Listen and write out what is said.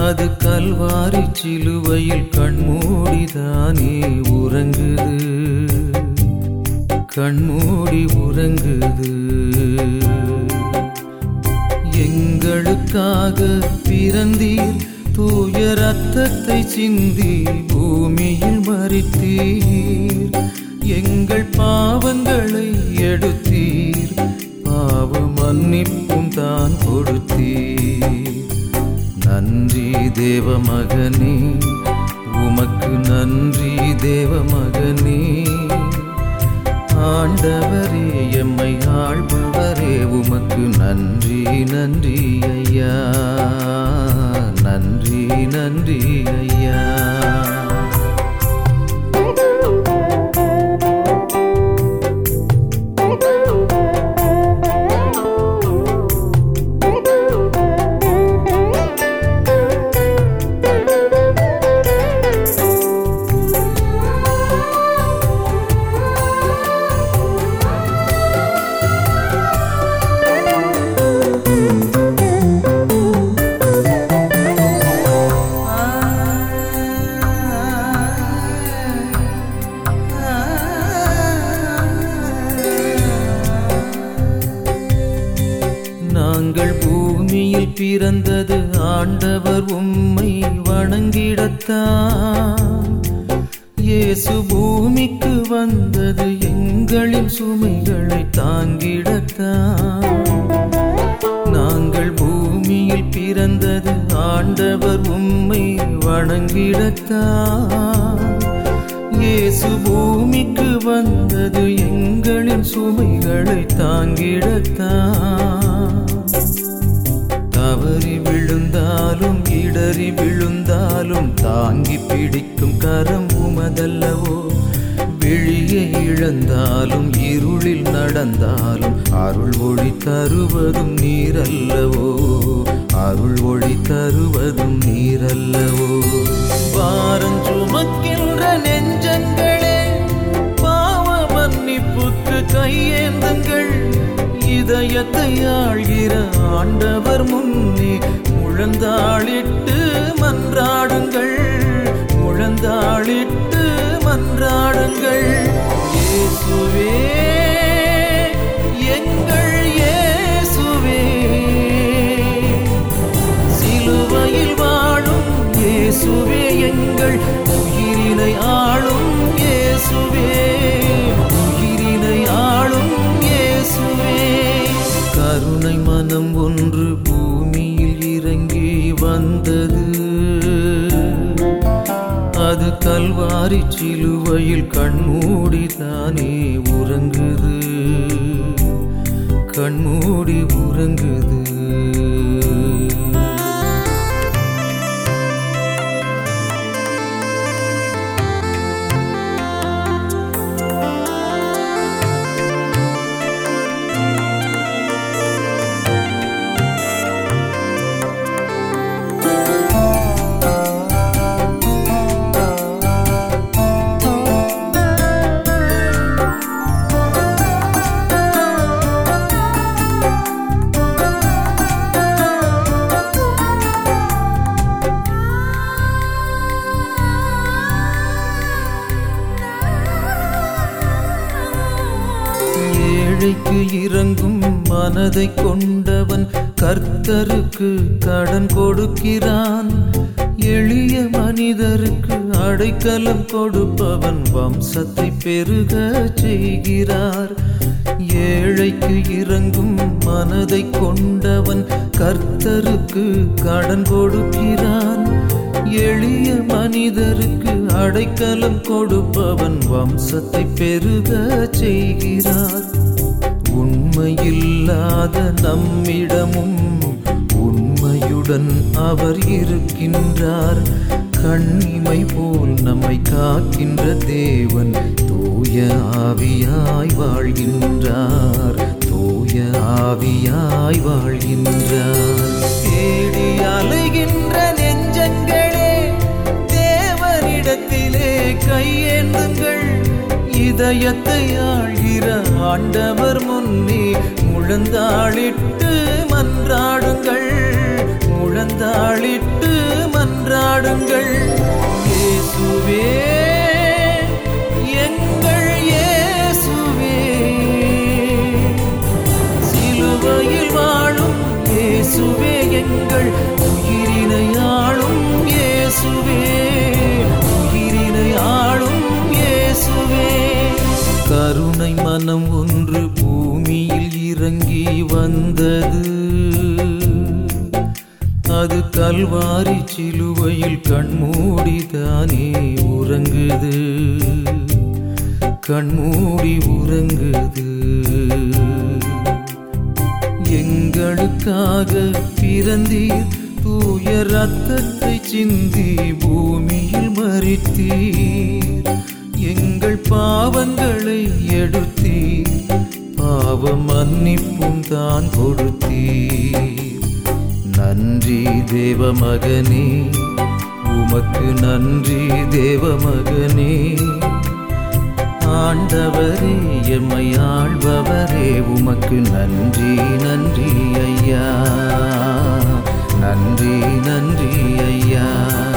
அது கல்வாரி சிலுவையில் கண்மூடிதானே உறங்குது கண்மூடி உறங்குது எங்களுக்காக பிறந்தீர் தூய ரத்தத்தை சிந்தி பூமியில் மறித்தீர் எங்கள் பாவங்களை எடுத்தீர் பாவ மன்னிப்பும் தான் கொடுத்தீர் நன்றி தேவ மகனே உமக்கு நன்றி தேவ மகனே ஆண்டவரே எம்மை ஆள்பவரே உமக்கு நன்றி நன்றி ஐயா நன்றி நன்றி ஐயா நாங்கள் பூமியில் பிறந்தது ஆண்டவர் உம்மை வணங்கிடத்தான் இயேசு பூமிக்கு வந்தது எங்களின் சுமைகளை தாங்கிடத்தான் நாங்கள் பூமியில் பிறந்தது ஆண்டவர் உம்மை வணங்கிடத்தான் இயேசு பூமிக்கு வந்தது எங்களின் சுமைகளை தாங்கிடத்தான் தவறி விழுந்தாலும் இடறி விழுந்தாலும் தாங்கி பிடிக்கும் கரம் உமதல்லவோ வெளியே இழந்தாலும் இருளில் நடந்தாலும் அருள் ஒளி தருவதும் நீரல்லவோ அருள் ஒளி தருவதும் நீரல்லவோ வாரம் சுமக்கின்ற நெஞ்சங்களே பாவ மன்னிப்புக்கு கையேந்துங்கள் இதயத்தை ஆழ்கிற ஆண்டவர் முன்னே முழந்தாளிட்டு மன்றாடுங்கள் முழந்தாளிட்டு மன்றாடுங்கள் இயேசுவே எங்கள் இயேசுவே சிலுவையில் வாழும் இயேசுவே எங்கள் உயிரினை ஆளும் இயேசுவே உயிரினை ஆளும் இயேசுவே கருணை மனம் ஒன்று பூமியில் இறங்கி வந்தது அது கல்வாரி சிலுவையில் கண்மூடிதானே உறங்குது கண்மூடி உறங்குது ஏழைக்கு இறங்கும் மனதை கொண்டவன் கர்த்தருக்கு கடன் கொடுக்கிறான் எளிய மனிதருக்கு அடைக்கலம் கொடுப்பவன் வம்சத்தை பெருக செய்கிறார் ஏழைக்கு இறங்கும் மனதை கொண்டவன் கர்த்தருக்கு கடன் கொடுக்கிறான் எளிய மனிதருக்கு அடைக்கலம் கொடுப்பவன் வம்சத்தை பெருக செய்கிறார் உண்மையில்லாத நம்மிடமும் உண்மையுடன் அவர் இருக்கின்றார் கண்ணிமை போல் நம்மை காக்கின்ற தேவன் தூய ஆவியாய் வாழ்கின்றார் தூய ஆவியாய் வாழ்கின்றார் தேடி அலைகின்ற நெஞ்சங்களே தேவனிடத்திலே கையேந்துங்கள் இதயத்தை ஆழ்கிற ஆண்டவர் முன்னே முழந்தாளிட்டு மன்றாடுங்கள் முழந்தாளிட்டு மன்றாடுங்கள் பாடுங்கள் இயேசுவே எங்கள் இயேசுவே சிலுவையில் வாழும் இயேசுவே எங்கள் உயிரினை ஆளும் இயேசுவே உயிரினை ஆளும் இயேசுவே கருணை மனம் ஒன்று பூமியில் இறங்கி வந்தது அது கல்வாரி சிலுவையில் கண்மூடிதானே உறங்குது கண்மூடி உறங்குது எங்களுக்காக பிறந்தீர் தூய ரத்தத்தை சிந்தி பூமியில் மறித்தீர் எங்கள் பாவங்களை எடுத்தீர் பாவ மன்னிப்பும் தான் கொடுத்தீர் நன்றி தேவ மகனே உமக்கு நன்றி தேவ மகனே ஆண்டவரே எம்மை ஆள்பவரே உமக்கு நன்றி நன்றி ஐயா நன்றி நன்றி ஐயா